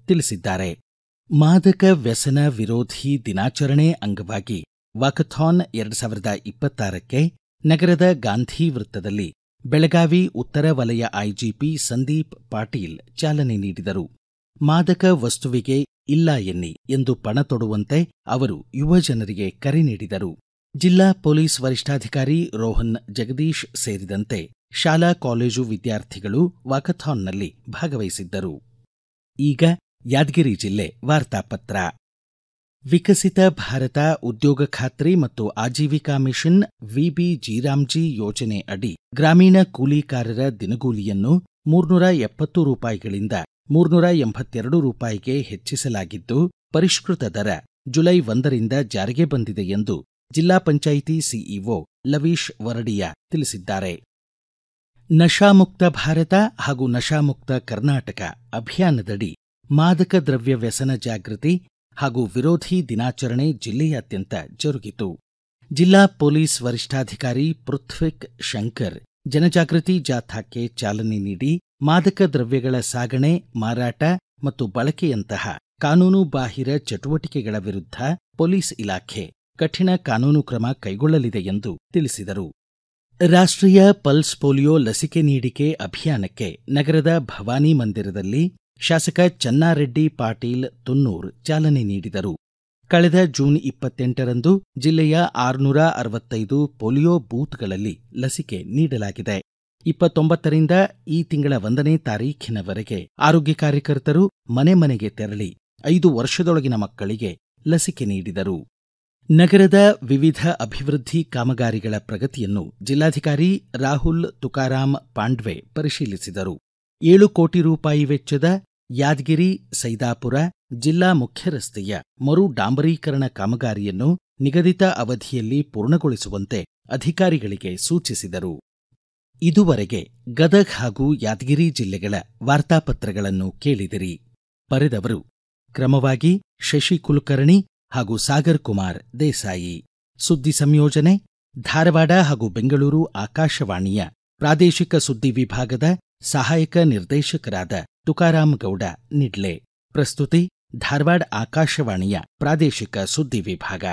ತಿಳಿಸಿದ್ದಾರೆ ಮಾದಕ ವ್ಯಸನ ವಿರೋಧಿ ದಿನಾಚರಣೆ ಅಂಗವಾಗಿ ವಾಕಥಾನ್ ಎರಡು ಸಾವಿರದ ಇಪ್ಪತ್ತಾರಕ್ಕೆ ನಗರದ ಗಾಂಧಿ ವೃತ್ತದಲ್ಲಿ ಬೆಳಗಾವಿ ಉತ್ತರ ವಲಯ ಐಜಿಪಿ ಸಂದೀಪ್ ಪಾಟೀಲ್ ಚಾಲನೆ ನೀಡಿದರು ಮಾದಕ ವಸ್ತುವಿಗೆ ಇಲ್ಲ ಎನ್ನಿ ಎಂದು ಪಣ ತೊಡುವಂತೆ ಅವರು ಯುವ ಜನರಿಗೆ ಕರೆ ನೀಡಿದರು ಜಿಲ್ಲಾ ಪೊಲೀಸ್ ವರಿಷ್ಠಾಧಿಕಾರಿ ರೋಹನ್ ಜಗದೀಶ್ ಸೇರಿದಂತೆ ಶಾಲಾ ಕಾಲೇಜು ವಿದ್ಯಾರ್ಥಿಗಳು ವಾಕಥಾನ್ನಲ್ಲಿ ಭಾಗವಹಿಸಿದ್ದರು ಈಗ ಯಾದಗಿರಿ ಜಿಲ್ಲೆ ವಾರ್ತಾಪತ್ರ ವಿಕಸಿತ ಭಾರತ ಉದ್ಯೋಗ ಖಾತ್ರಿ ಮತ್ತು ಆಜೀವಿಕಾ ಮಿಷನ್ ವಿಬಿ ಜೀರಾಮ್ಜಿ ಯೋಜನೆ ಅಡಿ ಗ್ರಾಮೀಣ ಕೂಲಿಕಾರರ ದಿನಗೂಲಿಯನ್ನು ಮೂರ್ನೂರ ಎಪ್ಪತ್ತು ರೂಪಾಯಿಗಳಿಂದ ಮೂರ್ನೂರ ಎಂಬತ್ತೆರಡು ರೂಪಾಯಿಗೆ ಹೆಚ್ಚಿಸಲಾಗಿದ್ದು ಪರಿಷ್ಕೃತ ದರ ಜುಲೈ ಒಂದರಿಂದ ಜಾರಿಗೆ ಬಂದಿದೆ ಎಂದು ಜಿಲ್ಲಾ ಪಂಚಾಯಿತಿ ಸಿಇಒ ಲವೀಶ್ ವರಡಿಯಾ ತಿಳಿಸಿದ್ದಾರೆ ನಶಾಮುಕ್ತ ಭಾರತ ಹಾಗೂ ನಶಾಮುಕ್ತ ಕರ್ನಾಟಕ ಅಭಿಯಾನದಡಿ ಮಾದಕ ದ್ರವ್ಯ ವ್ಯಸನ ಜಾಗೃತಿ ಹಾಗೂ ವಿರೋಧಿ ದಿನಾಚರಣೆ ಜಿಲ್ಲೆಯಾದ್ಯಂತ ಜರುಗಿತು ಜಿಲ್ಲಾ ಪೊಲೀಸ್ ವರಿಷ್ಠಾಧಿಕಾರಿ ಪೃಥ್ವಿಕ್ ಶಂಕರ್ ಜನಜಾಗೃತಿ ಜಾಥಾಕ್ಕೆ ಚಾಲನೆ ನೀಡಿ ಮಾದಕ ದ್ರವ್ಯಗಳ ಸಾಗಣೆ ಮಾರಾಟ ಮತ್ತು ಬಳಕೆಯಂತಹ ಕಾನೂನು ಬಾಹಿರ ಚಟುವಟಿಕೆಗಳ ವಿರುದ್ಧ ಪೊಲೀಸ್ ಇಲಾಖೆ ಕಠಿಣ ಕಾನೂನು ಕ್ರಮ ಕೈಗೊಳ್ಳಲಿದೆ ಎಂದು ತಿಳಿಸಿದರು ರಾಷ್ಟ್ರೀಯ ಪಲ್ಸ್ ಪೋಲಿಯೋ ಲಸಿಕೆ ನೀಡಿಕೆ ಅಭಿಯಾನಕ್ಕೆ ನಗರದ ಭವಾನಿ ಮಂದಿರದಲ್ಲಿ ಶಾಸಕ ಚನ್ನಾರೆಡ್ಡಿ ಪಾಟೀಲ್ ತುನ್ನೂರ್ ಚಾಲನೆ ನೀಡಿದರು ಕಳೆದ ಜೂನ್ ಇಪ್ಪತ್ತೆಂಟರಂದು ಜಿಲ್ಲೆಯ ಆರುನೂರ ಅರವತ್ತೈದು ಪೋಲಿಯೋ ಬೂತ್ಗಳಲ್ಲಿ ಲಸಿಕೆ ನೀಡಲಾಗಿದೆ ಇಪ್ಪತ್ತೊಂಬತ್ತರಿಂದ ಈ ತಿಂಗಳ ಒಂದನೇ ತಾರೀಖಿನವರೆಗೆ ಆರೋಗ್ಯ ಕಾರ್ಯಕರ್ತರು ಮನೆ ಮನೆಗೆ ತೆರಳಿ ಐದು ವರ್ಷದೊಳಗಿನ ಮಕ್ಕಳಿಗೆ ಲಸಿಕೆ ನೀಡಿದರು ನಗರದ ವಿವಿಧ ಅಭಿವೃದ್ಧಿ ಕಾಮಗಾರಿಗಳ ಪ್ರಗತಿಯನ್ನು ಜಿಲ್ಲಾಧಿಕಾರಿ ರಾಹುಲ್ ತುಕಾರಾಂ ಪಾಂಡ್ವೆ ಪರಿಶೀಲಿಸಿದರು ಏಳು ಕೋಟಿ ರೂಪಾಯಿ ವೆಚ್ಚದ ಯಾದಗಿರಿ ಸೈದಾಪುರ ಜಿಲ್ಲಾ ಮುಖ್ಯ ರಸ್ತೆಯ ಮರು ಡಾಂಬರೀಕರಣ ಕಾಮಗಾರಿಯನ್ನು ನಿಗದಿತ ಅವಧಿಯಲ್ಲಿ ಪೂರ್ಣಗೊಳಿಸುವಂತೆ ಅಧಿಕಾರಿಗಳಿಗೆ ಸೂಚಿಸಿದರು ಇದುವರೆಗೆ ಗದಗ್ ಹಾಗೂ ಯಾದಗಿರಿ ಜಿಲ್ಲೆಗಳ ವಾರ್ತಾಪತ್ರಗಳನ್ನು ಕೇಳಿದಿರಿ ಬರೆದವರು ಕ್ರಮವಾಗಿ ಶಶಿ ಕುಲಕರ್ಣಿ ಹಾಗೂ ಸಾಗರ್ ಕುಮಾರ್ ದೇಸಾಯಿ ಸುದ್ದಿ ಸಂಯೋಜನೆ ಧಾರವಾಡ ಹಾಗೂ ಬೆಂಗಳೂರು ಆಕಾಶವಾಣಿಯ ಪ್ರಾದೇಶಿಕ ಸುದ್ದಿ ವಿಭಾಗದ ಸಹಾಯಕ ನಿರ್ದೇಶಕರಾದ ತುಕಾರಾಂ ಗೌಡ ನಿಡ್ಲೆ ಪ್ರಸ್ತುತಿ ಧಾರವಾಡ ಆಕಾಶವಾಣಿಯ ಪ್ರಾದೇಶಿಕ ಸುದ್ದಿ ವಿಭಾಗ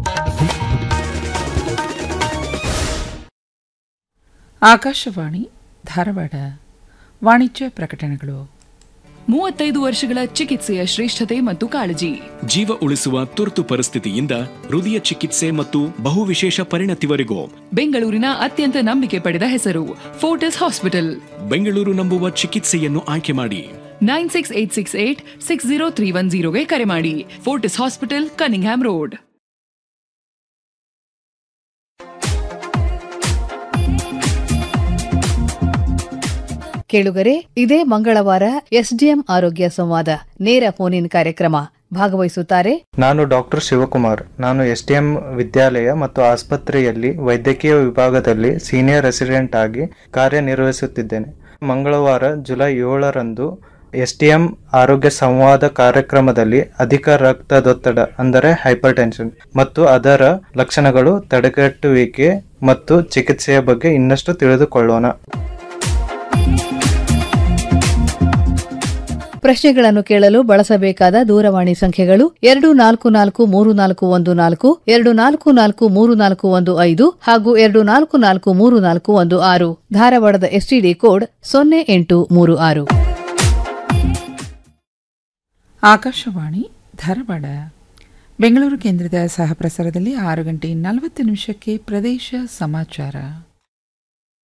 ಆಕಾಶವಾಣಿ ಧಾರವಾಡ ವಾಣಿಜ್ಯ ಪ್ರಕಟಣೆಗಳು ಮೂವತ್ತೈದು ವರ್ಷಗಳ ಚಿಕಿತ್ಸೆಯ ಶ್ರೇಷ್ಠತೆ ಮತ್ತು ಕಾಳಜಿ ಜೀವ ಉಳಿಸುವ ತುರ್ತು ಪರಿಸ್ಥಿತಿಯಿಂದ ಹೃದಯ ಚಿಕಿತ್ಸೆ ಮತ್ತು ಬಹುವಿಶೇಷ ಪರಿಣತಿವರೆಗೂ ಬೆಂಗಳೂರಿನ ಅತ್ಯಂತ ನಂಬಿಕೆ ಪಡೆದ ಹೆಸರು ಫೋರ್ಟಿಸ್ ಹಾಸ್ಪಿಟಲ್ ಬೆಂಗಳೂರು ನಂಬುವ ಚಿಕಿತ್ಸೆಯನ್ನು ಆಯ್ಕೆ ಮಾಡಿ nine six eight six eight six zero three one ಜೀರೋಗೆ ಕರೆ ಮಾಡಿ ಫೋರ್ಟಿಸ್ ಹಾಸ್ಪಿಟಲ್ ಕನಿಂಗ್ಹ್ಯಾಮ್ ರೋಡ್ ಕೇಳುಗರೆ ಇದೇ ಮಂಗಳವಾರ ಎಸ್ಡಿಎಂ ಆರೋಗ್ಯ ಸಂವಾದ ನೇರ ಫೋನ್ ಕಾರ್ಯಕ್ರಮ ಭಾಗವಹಿಸುತ್ತಾರೆ ನಾನು ಡಾಕ್ಟರ್ ಶಿವಕುಮಾರ್ ನಾನು ಎಸ್ಡಿಎಂ ವಿದ್ಯಾಲಯ ಮತ್ತು ಆಸ್ಪತ್ರೆಯಲ್ಲಿ ವೈದ್ಯಕೀಯ ವಿಭಾಗದಲ್ಲಿ ಸೀನಿಯರ್ ರೆಸಿಡೆಂಟ್ ಆಗಿ ಕಾರ್ಯನಿರ್ವಹಿಸುತ್ತಿದ್ದೇನೆ ಮಂಗಳವಾರ ಜುಲೈ ಏಳರಂದು ಎಸ್ಡಿಎಂ ಆರೋಗ್ಯ ಸಂವಾದ ಕಾರ್ಯಕ್ರಮದಲ್ಲಿ ಅಧಿಕ ರಕ್ತದೊತ್ತಡ ಅಂದರೆ ಹೈಪರ್ ಟೆನ್ಷನ್ ಮತ್ತು ಅದರ ಲಕ್ಷಣಗಳು ತಡೆಗಟ್ಟುವಿಕೆ ಮತ್ತು ಚಿಕಿತ್ಸೆಯ ಬಗ್ಗೆ ಇನ್ನಷ್ಟು ತಿಳಿದುಕೊಳ್ಳೋಣ ಪ್ರಶ್ನೆಗಳನ್ನು ಕೇಳಲು ಬಳಸಬೇಕಾದ ದೂರವಾಣಿ ಸಂಖ್ಯೆಗಳು ಎರಡು ನಾಲ್ಕು ನಾಲ್ಕು ಮೂರು ನಾಲ್ಕು ಒಂದು ನಾಲ್ಕು ಎರಡು ನಾಲ್ಕು ನಾಲ್ಕು ಮೂರು ನಾಲ್ಕು ಒಂದು ಐದು ಹಾಗೂ ಎರಡು ನಾಲ್ಕು ನಾಲ್ಕು ಮೂರು ನಾಲ್ಕು ಒಂದು ಆರು ಧಾರವಾಡದ ಎಸ್ಟಿಡಿ ಕೋಡ್ ಸೊನ್ನೆ ಎಂಟು ಮೂರು ಆರು ಆಕಾಶವಾಣಿ ಧಾರವಾಡ ಬೆಂಗಳೂರು ಕೇಂದ್ರದ ಸಹ ಪ್ರಸಾರದಲ್ಲಿ ಆರು ಗಂಟೆ ನಲವತ್ತು ನಿಮಿಷಕ್ಕೆ ಪ್ರದೇಶ ಸಮಾಚಾರ